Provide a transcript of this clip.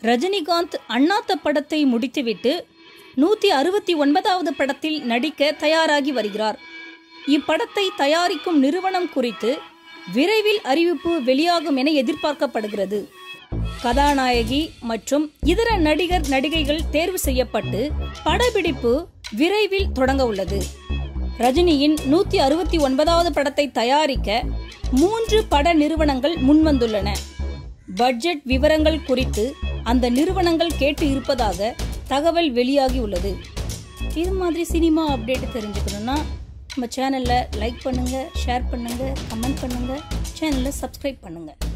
ரஜினிகாந்த் அண்ணாத்த படத்தை முடித்துவிட்டு நூற்றி அறுபத்தி ஒன்பதாவது படத்தில் நடிக்க தயாராகி வருகிறார் இப்படத்தை தயாரிக்கும் நிறுவனம் குறித்து விரைவில் அறிவிப்பு வெளியாகும் என எதிர்பார்க்கப்படுகிறது கதாநாயகி மற்றும் இதர நடிகர் நடிகைகள் தேர்வு செய்யப்பட்டு படப்பிடிப்பு விரைவில் தொடங்க உள்ளது ரஜினியின் நூற்றி அறுபத்தி ஒன்பதாவது படத்தை தயாரிக்க மூன்று பட நிறுவனங்கள் முன்வந்துள்ளன பட்ஜெட் விவரங்கள் குறித்து அந்த நிறுவனங்கள் கேட்டு இருப்பதாக தகவல் வெளியாகி உள்ளது இது மாதிரி சினிமா அப்டேட் தெரிஞ்சுக்கணும்னா நம்ம சேனலை லைக் பண்ணுங்கள் ஷேர் பண்ணுங்கள் கமெண்ட் பண்ணுங்கள் சேனலை சப்ஸ்கிரைப் பண்ணுங்கள்